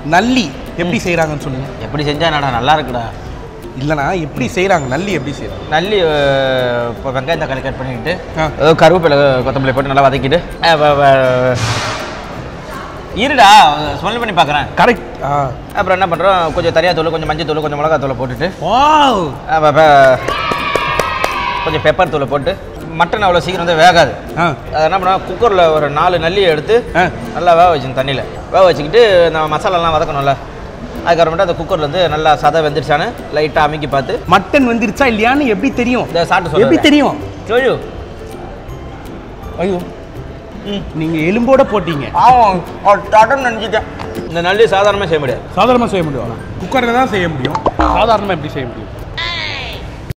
நல்லி எப்படி செய்கிறாங்கன்னு சொல்லுங்க எப்படி செஞ்சா என்னடா நல்லா இருக்குடா இல்லைனா எப்படி செய்கிறாங்க நல்லி எப்படி செய்கிறாங்க நல்லி அஹ், இப்போ வெங்காயம் தக்காளி கட் பண்ணிக்கிட்டு ஆ. அஹ், கருவேப்பிலை கொத்தமல்லி போட்டு நல்லா வதக்கிட்டு அஹ், வ- வ- இருடா ஸ்மெல் பண்ணி பார்க்குறேன் கரெக்ட் ஆ அப்புறம் என்ன பண்ணுறோம் கொஞ்சம் தனியாத்தூள் கொஞ்சம் மஞ்சள் தூள் கொஞ்சம் மிளகாத்தூளை போட்டுட்டு வாவ் அஹ், ப- கொஞ்சம் பெப்பர் தூளை போட்டு மட்டன் அவ்வளோ சீக்கிரம் வந்து வேகாது ஆ அதை என்ன பண்ணுவோம் குக்கரில் ஒரு நாலு நல்லியை எடுத்து ஆ நல்லா வேக வச்சுக்கணும் தண்ணியில் வேக வச்சுக்கிட்டு நம்ம மசாலாலாம் வதக்கணும்ல அதுக்கப்புறமேட்டு அந்த குக்கரில் வந்து நல்லா சதை வெந்துருச்சான்னு லைட்டாக அமைக்கி பார்த்து மட்டன் வந்துருச்சா இல்லையான்னு எப்படி தெரியும் இந்த சாப்பிட்டு எப்படி சொல்லுங்க தெரியும் சொல்லு ஐயோ நீங்க எலும்போட போட்டீங்க ஆமாம் தடம் நினச்சிட்டேன் இந்த நல்லி சாதாரணமாக செய்ய முடியாது சாதாரணமாக செய்ய முடியும் குக்கரில் தான் செய்ய முடியும் சாதாரணமாக எப்படி செய்ய முடியும்